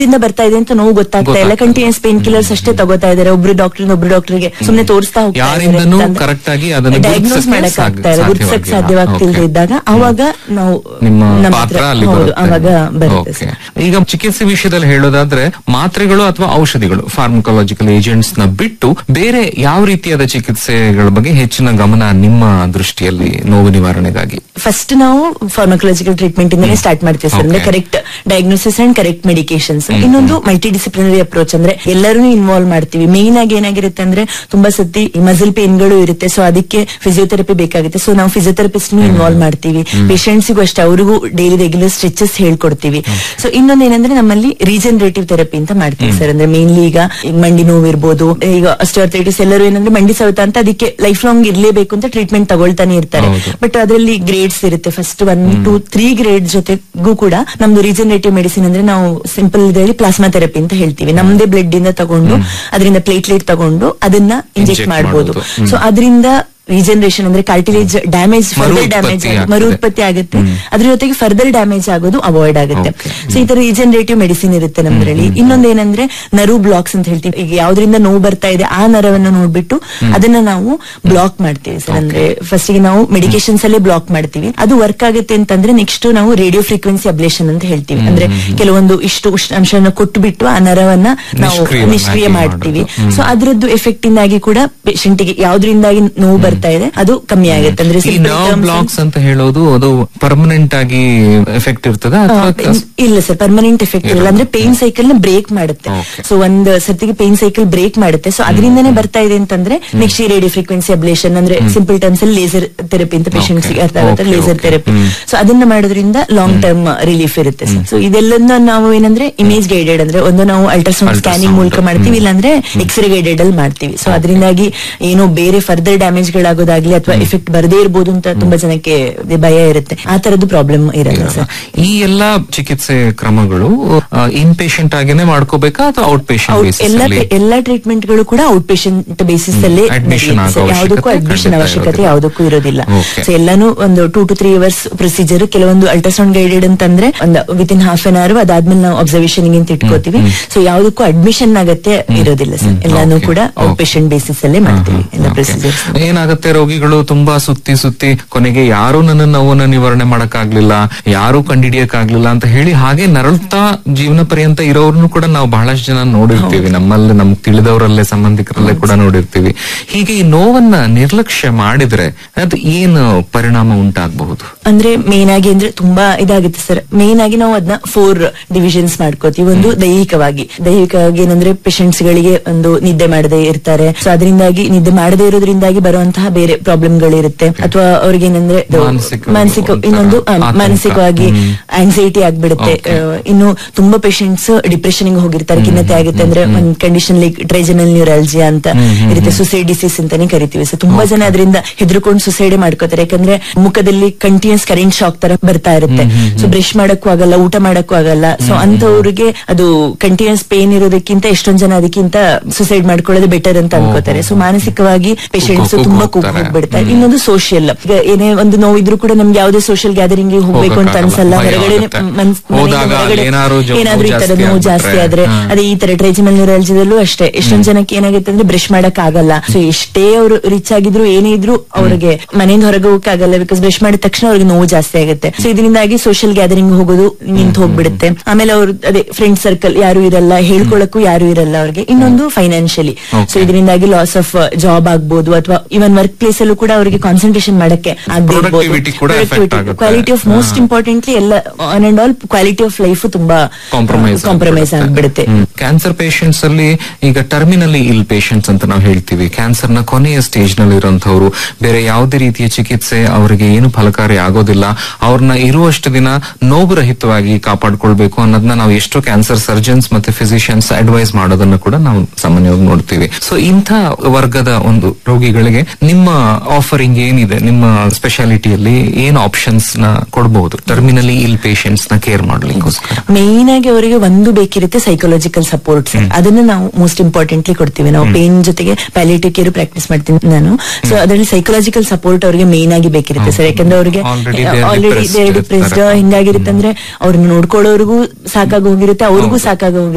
ಇಂದ ಬರ್ತಾ ಇದೆ ಅಂತ ನೋವು ಗೊತ್ತಾಗ್ತಾ ಇಲ್ಲ ಗೊತ್ತಾಗ್ತಾ ಕಂಟಿನ್ಯೂಸ್ ಪೇನ್ ಕಿಲ್ಲರ್ಸ್ ಅಷ್ಟೇ ತಗೋತಾ ಇದಾರೆ ಒಬ್ರು ಡಾಕ್ಟರ್ ಒಬ್ರು ಡಾಕ್ಟರ್ಗೆ ಸುಮ್ನೆ ತೋರಿಸ್ತಾ ಹೋಗ್ತಾ ಯಾರಿಂದನೂ correct ಆಗಿ ಅದನ್ನ ಡಯಾಗ್ನೋಸ್ ಗುರುತಿಸಕ್ಕೆ ಮಾಡಕ್ ಆಗ್ತಾ ಇಲ್ಲ ಸಾಧ್ಯ- ಗುರುತಿಸಕ್ ಸಾಧ್ಯವಾಗಿಲ್ಲ. ಸಾಧ್ಯವಾಗ್ತಿಲ್ದೆ Okay. ಇದ್ದಾಗ ಅವಾಗ ನಾವು ನಿಮ್ಮ ನಮ್ಮ ಪಾತ್ರ ಹತ್ರ- ಅಲ್ಲಿ ಹೌದು, ಬರುತ್ತೆ. ಅವಾಗ ಬರುತ್ತೆ Okay. ಸರ್ ಈಗ ಚಿಕಿತ್ಸೆ ವಿಷಯದಲ್ಲಿ ಹೇಳೋದಾದ್ರೆ ಮಾತ್ರೆಗಳು ಅಥವಾ ಔಷಧಿಗಳು ಫಾರ್ಮಕಾಲಜಿಕಲ್ ಏಜೆಂಟ್ಸ್ ನ ಬಿಟ್ಟು ಬೇರೆ ಯಾವ ರೀತಿಯಾದ ಚಿಕಿತ್ಸೆಗಳ ಬಗ್ಗೆ ಹೆಚ್ಚಿನ ಗಮನ ನಿಮ್ಮ ದೃಷ್ಟಿಯಲ್ಲಿ ನೋವು ನಿವಾರಣೆಗಾಗಿ ಫಸ್ಟ್ ನಾವು ಫಾರ್ಮಕೊಲಾಜಿಕಲ್ ಟ್ರೀಟ್ಮೆಂಟ್ ಇಂದಾನೆ ಸ್ಟಾರ್ಟ್ ಮಾಡ್ತೀವಿ ಸರ್ ಅಂದ್ರೆ Okay. Correct diagnosis and correct medications ಇನ್ನೊಂದು ಮಲ್ಟಿ ಡಿಸಿಪ್ಲಿನರಿ ಅಪ್ರೋಚ್ ಅಂದ್ರೆ ಎಲ್ಲರೂ ಇನ್ವಾಲ್ವ್ ಮಾಡ್ತೀವಿ ಮೇನ್ ಆಗಿ ಏನಾಗಿರುತ್ತೆ ಅಂದ್ರೆ ತುಂಬಾ ಸತಿ ಮಸಲ್ ಪೇನ್ಗಳು ಇರುತ್ತೆ ಸೊ ಅದಕ್ಕೆ ಫಿಸಿಯೋಥೆರಪಿ ಬೇಕಾಗುತ್ತೆ ಸೊ ನಾವು ಫಿಸಿಯೋಥೆರಪಿಸ್ಟ್ ಇನ್ವಾಲ್ವ್ ಮಾಡ್ತೀವಿ ಪೇಷಂಟ್ಸಿಗೂ ಅಷ್ಟೇ ಅವರಿಗೂ ಡೈಲಿ ರೆಗ್ಯುಲರ್ ಸ್ಟ್ರೆಚಸ್ ಹೇಳ್ಕೊಡ್ತೀವಿ ಸೊ ಇನ್ನೊಂದು ಏನಂದ್ರೆ ನಮ್ಮಲ್ಲಿ ರೀಜನರೇಟಿವ್ ಥೆರಪಿ ಅಂತ ಮಾಡ್ತೀವಿ ಸರ್ ಅಂದ್ರೆ ಮೇನ್ಲಿ ಈಗ ಈಗ ಮಂಡಿ ನೋವು ಇರ್ಬೋದು ಈಗ ಅಸ್ಟೋರ್ಥೈಟಿಸ್ ಎಲ್ಲರೂ ಏನಂದ್ರೆ ಮಂಡಿ ಸವೆತ ಅಂತ ಅದಕ್ಕೆ ಲೈಫ್ ಲಾಂಗ್ ಇರ್ಲೇಬೇಕು ಅಂತ ಟ್ರೀಟ್ಮೆಂಟ್ ತಗೊಳ್ತಾನೆ ಇರ್ತಾರೆ ಹೌದು. ಬಟ್ ಅದರಲ್ಲಿ ಗ್ರೇಡ್ಸ್ ಇರುತ್ತೆ first one two three grade ಜೊತೆಗೂ ಕೂಡ ನಮ್ದು ರೀಜನರೇಟಿವ್ ಮೆಡಿಸಿನ್ ಅಂದ್ರೆ ನಾವು ಸಿಂಪಲ್ ಇದರಲ್ಲಿ ಪ್ಲಾಸ್ಮಾ ಥೆರಪಿ ಅಂತ ಹೇಳ್ತೀವಿ ನಮ್ದೇ ಬ್ಲಡ್ ಇಂದ ತಗೊಂಡು ಅದರಿಂದ ಪ್ಲೇಟ್ಲೆಟ್ ತಗೊಂಡು ಅದನ್ನ ಇಂಜೆಕ್ಟ್ Inject ಮಾಡಬಹುದು ಮಾಡೋದು. ಸೊ ಅದರಿಂದ ರೀಜನರೇಷನ್ ಅಂದ್ರೆ ಕಾರ್ಟಿಲೇಜ್ ಡ್ಯಾಮೇಜ್ ಫರ್ದರ್ ಡ್ಯಾಮೇಜ್ ಮರುಉತ್ಪತ್ತಿ ಆಗ್ತದೆ. ಮರುತ್ಪತ್ತಿ ಆಗುತ್ತೆ ಅದ್ರ ಜೊತೆಗೆ ಫರ್ದರ್ ಡ್ಯಾಮೇಜ್ ಆಗೋದು ಅವಾಯ್ಡ್ ಆಗುತ್ತೆ Okay. ಸೊ ಈ ತರ ರೀಜನರೇಟಿವ್ ಮೆಡಿಸಿನ್ ಇರುತ್ತೆ ನಮ್ಮದ್ರಲ್ಲಿ ಇನ್ನೊಂದು ಏನಂದ್ರೆ ನರು ಬ್ಲಾಕ್ಸ್ ಅಂತ ಹೇಳ್ತೀವಿ ಈಗ ಯಾವ್ದ್ರಿಂದ ನೋವು ಬರ್ತಾ ಇದೆ ಆ ನರವನ್ನು ನೋಡ್ಬಿಟ್ಟು ಅದನ್ನ ನಾವು ಬ್ಲಾಕ್ ಮಾಡ್ತೀವಿ ಸರ್ ಅಂದ್ರೆ ಫಸ್ಟ್ ಗೆ ನಾವು ಮೆಡಿಕೇಶನ್ಸ್ ಅಲ್ಲೇ ಬ್ಲಾಕ್ ಮಾಡ್ತೀವಿ ಅದು ವರ್ಕ್ ಆಗುತ್ತೆ ಅಂತಂದ್ರೆ ನೆಕ್ಸ್ಟ್ ನಾವು ರೇಡಿಯೋ ಫ್ರೀಕ್ವೆನ್ಸಿ ಅಬ್ಲೇಷನ್ ಅಂತ ಹೇಳ್ತೀವಿ ಅಂದ್ರೆ ಕೆಲವೊಂದು ಇಷ್ಟು ಉಷ್ಣಾಂಶನ ಕೊಟ್ಟುಬಿಟ್ಟು ಆ ನರವನ್ನ ನಾವು ನಿಷ್ಕ್ರಿಯವನ್ನಾಗಿ ನಿಷ್ಕ್ರಿಯ ಮಾಡ್ತೀವಿ ಮಾಡೋದು. ಸೊ ಅದ್ರದ್ದು ಎಫೆಕ್ಟ್ ಇಂದಾಗಿ ಕೂಡ ಪೇಷಂಟ್ ಗೆ ಯಾವ್ದ್ರಿಂದಾಗಿ ನೋವು ಬರ್ತಾ ಇದೆ ಅದು ಕಮ್ಮಿ ಆಗುತ್ತೆ ಅಂದ್ರೆ ಈ simple ನರ್ವ್ terms ಬ್ಲಾಕ್ಸ್ ಅಂತ ಹೇಳೋದು ಅದು ಪರ್ಮನೆಂಟ್ ಆಗಿ ಎಫೆಕ್ಟ್ ಇರ್ತದ ಆ, ಅಥವಾ ಇನ್- ಇಲ್ಲ ಸರ್ ಪರ್ಮನೆಂಟ್ ಎಫೆಕ್ಟ್ ಇರಲ್ಲ ಅಂದ್ರೆ ಪೇನ್ ಸೈಕಲ್ ನ ಬ್ರೇಕ್ ಮಾಡುತ್ತೆ Okay. ಸೊ ಒಂದ್ ಸರ್ತಿಗೆ ಪೇನ್ ಸೈಕಲ್ ಬ್ರೇಕ್ ಮಾಡುತ್ತೆ ಸೊ ಅದರಿಂದನೇ ಬರ್ತಾ ಇದೆ ಅಂತಂದ್ರೆ ನೆಕ್ಸ್ಟ್ ಈ ರೇಡಿಯೋ ಫ್ರೀಕ್ವೆನ್ಸಿ ಅಬ್ಲೇಷನ್ ಅಂದ್ರೆ ಸಿಂಪಲ್ ಟರ್ಮ್ಸ್ ಅಲ್ಲಿ ಲೇಸರ್ ಥೆರಪಿ ಅಂತ ಪೇಷಂಟ್ಸ್ Okay. ಅರ್ಥ ಆಗುತ್ತೆ Okay, laser okay. Therapy hmm. So ಅದನ್ನ ಮಾಡೋದ್ರಿಂದ ಲಾಂಗ್ ಟರ್ಮ್ ರಿಲೀಫ್ ಇರುತ್ತೆ ಸೊ ಇದೆಲ್ಲನ್ನ ನಾವು ಏನಂದ್ರೆ ಇಮೇಜ್ ಗೈಡೆಡ್ ಅಂದ್ರೆ ಒಂದು ನಾವು ಅಲ್ಟ್ರಾಸೌಂಡ್ ಸ್ಕ್ಯಾನಿಂಗ್ Ultrasound. ಮೂಲಕ ಮಾಡ್ತೀವಿ ಇಲ್ಲಾಂದ್ರೆ ಎಕ್ಸ್ರೇ ಗೈಡೆಡ್ ಅಲ್ಲಿ ಮಾಡ್ತೀವಿ ಸೊ ಅದರಿಂದಾಗಿ ಏನೋ ಬೇರೆ ಫರ್ದರ್ ಡ್ಯಾಮೇಜ್ ಗಳಾಗೋದಾಗ್ಲಿ ಅಥವಾ ಎಫೆಕ್ಟ್ ಬರದೇ ಇರ್ಬೋದು ಅಂತ ತುಂಬಾ ಜನಕ್ಕೆ ಭಯ ಇರುತ್ತೆ ಆ ತರದ್ದು ಪ್ರಾಬ್ಲಮ್ ಇರಲ್ಲ ಸರ್ ಈ ಎಲ್ಲಾ ಚಿಕಿತ್ಸೆ ಕ್ರಮಗಳು ಇನ್ ಪೇಷಂಟ್ ಆಗೇನೆ ಮಾಡ್ಕೋಬೇಕಾ ಅಥವಾ ಔಟ್ ಪೇಷಂಟ್ ಔಟ್- ಬೇಸಿಸ್ ಎಲ್ಲ ಅಲ್ಲಿ ಎಲ್ಲಾ ಟ್ರೀಟ್ಮೆಂಟ್ ಗಳು ಕೂಡ ಔಟ್ ಪೇಷಂಟ್ ಬೇಸಿಸ್ ಅಲ್ಲೇ Admission ನಡೆಯುತ್ತೆ. ಆಗೋ ಯಾವುದಕ್ಕೂ ಅವಶ್ಯಕತೆ ಅಡ್ಮಿಷನ್ ಖಂಡಿತ ಅವಶ್ಯಕತೆ ಇರೋದಿಲ್ಲ. ಯಾವುದಕ್ಕೂ ಇರೋದಿಲ್ಲ Okay. ಸೊ ಎಲ್ಲಾನು ಒಂದು two to three hours procedure ಕೆಲವೊಂದು ಅಲ್ಟ್ರಾಸೌಂಡ್ ಗೈಡೆಡ್ ಅಂತಂದ್ರೆ ಒಂದು within half an hour ಅದಾದ್ಮೇಲೆ ನಾವು ಅಬ್ಸರ್ವೇಷನ್ ಅಂತ ಇಟ್ಕೋತೀವಿ ಸೊ ಯಾವುದಕ್ಕೂ ಅಡ್ಮಿಷನ್ ಆಗತ್ತೆ ಇರೋದಿಲ್ಲ ಸರ್ ಎಲ್ಲಾನು Okay. ಕೂಡ ಔಟ್ Okay. ಪೇಷಂಟ್ ಬೇಸಿಸ್ ಅಲ್ಲೇ ಮಾಡ್ತೀವಿ ಎಲ್ಲ Okay. ಪ್ರೊಸೀಜರ್ಸ್ ಏನಾಗುತ್ತೆ ರೋಗಿಗಳು ತುಂಬಾ ಸುತ್ತಿ ಸುತ್ತಿ ಕೊನೆಗೆ ಯಾರು ನನ್ನ ನೋವನ್ನ ನಿವಾರಣೆ ಮಾಡಕ್ಕಾಗ್ಲಿಲ್ಲ ಯಾರು ಕಂಡಿಡಿಯಕ್ಕಾಗ್ಲಿಲ್ಲ ಅಂತ ಹೇಳಿ ಹಾಗೆ ನರಳ್ತಾ ಜೀವನ ಪರ್ಯಂತ ಇರೋರ್ನು ಕೂಡ ನಾವು ಬಹಳಷ್ಟು ಜನ ನೋಡಿರ್ತೀವಿ ನಮ್ಮಲ್ಲಿ ನಮ್ಗೆ ತಿಳಿದವರಲ್ಲೇ ಸಂಬಂಧಿಕರಲ್ಲೇ ಕೂಡ ನೋಡಿರ್ತೀವಿ ಹೀಗೆ ಈ ನೋವನ್ನ ನಿರ್ಲಕ್ಷ್ಯ ಮಾಡಿದ್ರೆ ಅದು ಏನು ಪರಿಣಾಮ ಉಂಟಾಗಬಹುದು ಅಂದ್ರೆ ಮೇನ್ ಆಗಿ ಅಂದ್ರೆ ತುಂಬಾ ಇದಾಗುತ್ತೆ ಸರ್ ಮೇನ್ ಆಗಿ ನಾವು ಅದನ್ನ ಫೋರ್ ಡಿವಿಷನ್ಸ್ ಮಾಡ್ಕೋತೀವಿ ಒಂದು ದೈಹಿಕವಾಗಿ ದೈಹಿಕವಾಗಿ ಏನಂದ್ರೆ ಪೇಷಂಟ್ಸ್ ಗಳಿಗೆ ಒಂದು ನಿದ್ದೆ ಮಾಡದೇ ಇರ್ತಾರೆ ಸೊ ಅದರಿಂದಾಗಿ ನಿದ್ದೆ ಮಾಡದೇ ಇರೋದ್ರಿಂದಾಗಿ ಬರುವಂತಹ ಬೇರೆ ಪ್ರಾಬ್ಲಮ್ ಗಳಿರುತ್ತೆ ಅಥವಾ ಅವ್ರಿಗೆ ಏನಂದ್ರೆ ಇದು ಮಾನಸಿಕ ಮಾನಸಿಕ ಒಂಥರ ಇನ್ನೊಂದು ಆ, ಆತಂಕ. ಮಾನಸಿಕವಾಗಿ ಹ್ಮ್. ಆಂಗ್ಸೈಟಿ ಆಗ್ಬಿಡುತ್ತೆ Okay. ಆ, ಇನ್ನು ತುಂಬಾ ಪೇಷಂಟ್ಸ್ ಡಿಪ್ರೆಷನ್ ಹೋಗಿರ್ತಾರೆ ಖಿನ್ನತೆ ಆಗುತ್ತೆ ಅಂದ್ರೆ ಒಂದ್ ಕಂಡೀಷನ್ ಲೈಕ್ ಟ್ರೈಜನಲ್ ನ್ಯೂರಾಲಜಿಯಾ ಅಂತ ಇರುತ್ತೆ ಸುಸೈಡ್ ಡಿಸೀಸ್ ಅಂತಾನೆ ಕರಿತೀವಿ ಸೊ ತುಂಬಾ ಜನ ಅದರಿಂದ ಹೆದರ್ಕೊಂಡು ಸುಸೈಡ್ ಮಾಡ್ಕೋತಾರೆ ಯಾಕಂದ್ರೆ ಮುಖದಲ್ಲಿ ಕಂಟಿನ್ಯೂಸ್ ಕರೆಂಟ್ ಶಾಕ್ ತರ ಬರ್ತಾ ಇರುತ್ತೆ ಸೊ ಬ್ರಷ್ ಮಾಡಕ್ಕೂ ಆಗಲ್ಲ ಊಟ ಮಾಡಕ್ಕೂ ಆಗಲ್ಲ ಸೊ ಅಂತವ್ರಿಗೆ ಅದು ಕಂಟಿನ್ಯೂಸ್ ಪೇನ್ ಇರೋದಕ್ಕಿಂತ ಎಷ್ಟೊಂದ್ ಜನ ಅದಕ್ಕಿಂತ ಸುಸೈಡ್ ಮಾಡ್ಕೊಳ್ಳೋದು ಬೆಟರ್ ಅಂತ ಅನ್ಕೋತಾರೆ ಸೊ ಮಾನಸಿಕವಾಗಿ ಪೇಷಂಟ್ಸ್ ಕುಗ್ಗ್ ತುಂಬಾ ಹೋಗ್ತಾರೆ. ಕುಗ್ಗ್ ಹೋಗ್ಬಿಡ್ತಾರೆ ಇನ್ನೊಂದು ಸೋಷಿಯಲ್ ಈಗ ಏನೇ ಒಂದು ನೋವಿದ್ರು ಕೂಡ ನಮ್ಗೆ ಯಾವುದೇ ಸೋಷಿಯಲ್ ಗ್ಯಾದರಿಂಗ್ ಹೋಗ್ಬೇಕು ಅಂತ ಹೋಗಕ್ಕಾಗಲ್ಲ. ಅನ್ಸಲ್ಲ ಭಯ ಹೊರಗಡೆ ಆಗುತ್ತೆ. ಮನ್ಸ್- ಮನೆಯಿಂದ ಹೋದಾಗ ಹೊರಗಡೆ ಏನಾದ್ರು ಜ- ಏನಾದ್ರೂ ಈ ತರ ಜಾಸ್ತಿ ನೋವು ಜಾಸ್ತಿ ಆಗ್ಬಿಟ್ರೆ, ಆದ್ರೆ ಹಾ. ಅದೇ ಈ ತರ ಟ್ರೈಜಿಮಲ್ ನ್ಯೂರಾಲಜಿದಲ್ಲೂ ಅಷ್ಟೇ ಎಷ್ಟೊಂದ್ ಜನಕ್ಕೆ ಏನಾಗುತ್ತೆ ಅಂದ್ರೆ ಬ್ರಷ್ ಮಾಡಕ್ ಆಗಲ್ಲ ಸೊ ಎಷ್ಟೇ ಅವರು ರಿಚ್ ಆಗಿದ್ರು ಏನೇ ಇದ್ರು ಅವ್ರಿಗೆ ಮನೆಯಿಂದ ಹೊರಗೆ ಹೋಗಕ್ಕೆ ಆಗಲ್ಲ ಬಿಕಾಸ್ ಬ್ರಷ್ ಮಾಡಿದ ತಕ್ಷಣ ಅವ್ರಿಗೆ ನೋವು ಜಾಸ್ತಿ ಆಗುತ್ತೆ ಸೊ ಇದರಿಂದಾಗಿ ಸೋಷಿಯಲ್ ಗ್ಯಾದರಿಂಗ್ ಹೋಗೋದು ನಿಂತು ಹೋಗ್ಬಿಡುತ್ತೆ ಆಮೇಲೆ ಅವ್ರು ಅದೇ ಫ್ರೆಂಡ್ ಸರ್ಕಲ್ ಯಾರು ಇರಲ್ಲ ಹೇಳ್ಕೊಳಕ್ಕೂ ಯಾರು ಇರಲ್ಲ ಅವ್ರಿಗೆ ಇನ್ನೊಂದು ಫೈನಾನ್ಷಿಯಲಿ ಸೊ Okay. ಇದರಿಂದಾಗಿ ಲಾಸ್ ಆಫ್ ಜಾಬ್ ಆಗ್ಬೋದು ಅಥವಾ ಇವನ್ ವರ್ಕ್ ಪ್ಲೇಸ್ ಅಲ್ಲೂ ಕೂಡ ಅವರಿಗೆ ಕಾನ್ಸಂಟ್ರೇಷನ್ ಮಾಡಕ್ಕೆ ಆಗದೆ Productivity ಕೂಡ affect ಆಗುತ್ತೆ. ಕ್ವಾಲಿಟಿ ಆಫ್ ಮೋಸ್ಟ್ ಇಂಪಾರ್ಟೆಂಟ್ಲಿ ಎಲ್ಲ on and all quality of life ತುಂಬಾ ಕಾಂಪ್ರಮೈಸ್ ಕಾಂಪ್ರಮೈಸ್ ಆಗ್ಬಿಡುತ್ತೆ ಕ್ಯಾನ್ಸರ್ ಪೇಷಂಟ್ಸ್ ಅಲ್ಲಿ ಈಗ ಟರ್ಮಿನಲಿ ಇಲ್ ಪೇಷಂಟ್ಸ್ ಅಂತ ನಾವು ಹೇಳ್ತೀವಿ ಕ್ಯಾನ್ಸರ್ ನ ಕೊನೆಯ ಸ್ಟೇಜ್ ನಲ್ಲಿ ಇರುವಂತವ್ರು ಬೇರೆ ಯಾವುದೇ ರೀತಿಯ ಚಿಕಿತ್ಸೆ ಅವರಿಗೆ ಏನು ಫಲಕಾರಿ ಆಗೋದಿಲ್ಲ ಅವ್ರನ್ನ ಇರುವಷ್ಟು ದಿನ ನೋವು ರಹಿತವಾಗಿ ಕಾಪಾಡ್ಕೊಳ್ಬೇಕು ಅನ್ನೋದನ್ನ ನಾವು ಎಷ್ಟೋ ಕ್ಯಾನ್ಸರ್ ಸರ್ಜನ್ಸ್ ಮತ್ತೆ ಫಿಸಿಷಿಯನ್ಸ್ ಅಡ್ವೈಸ್ ಮಾಡೋದನ್ನ ಕೂಡ ನಾವು ಸಾಮಾನ್ಯವಾಗಿ ನೋಡ್ತೀವಿ ಸೊ ಇಂಥ ವರ್ಗದ ಒಂದು ರೋಗಿಗಳಿಗೆ ನಿಮ್ಮ ಆಫರಿಂಗ್ ಏನಿದೆ ನಿಮ್ಮ ಸ್ಪೆಷಾಲಿಟಿಯಲ್ಲಿ ಏನು ಆಪ್ಷನ್ಸ್ ನ ಕೊಡಬಹುದು ಟರ್ಮಿನಲಿ ಇಲ್ ಪೇಷಂಟ್ಸ್ ನ ಕೇರ್ ಮಾಡ್ಲಿಕ್ಕೋಸ್ಕರ ಮೇನ್ ಆಗಿ ಅವರಿಗೆ ಒಂದು ಬೇಕಿರುತ್ತೆ ಸೈಕಾಲಜಿಕಲ್ ಸಪೋರ್ಟ್ ಅದನ್ನ ನಾವು ಮೋಸ್ಟ್ ಇಂಪಾರ್ಟೆಂಟ್ಲಿ ಕೊಡ್ತೀವಿ ನಾವು ಪೇನ್ ಜೊತೆಗೆ ಪ್ಯಾಲೇಟಿವ್ ಕೇರ್ ಪ್ರಾಕ್ಟೀಸ್ ಮಾಡ್ತೀನಿ ನಾನು ಸೊ ಅದರಲ್ಲಿ ಸೈಕಾಲಜಿಕಲ್ ಸಪೋರ್ಟ್ ಅವರಿಗೆ ಮೇನ್ ಆಗಿ ಬೇಕಿರುತ್ತೆ ಸರ್ ಯಾಕಂದ್ರೆ ಅವರಿಗೆ Already they are already depressed depressed ಇರ್ತಾರೆ. ಹಿಂಗಾಗಿರುತ್ತೆ ಅಂದ್ರೆ ಅವ್ರನ್ನ ನೋಡ್ಕೊಳ್ಳೋರ್ಗೂ ಸಾಕಾಗಿ ಹೋಗಿರುತ್ತೆ ಅವ್ರಿಗೂ ಸಾಕಾಗಿ ಹೋಗಿರುತ್ತೆ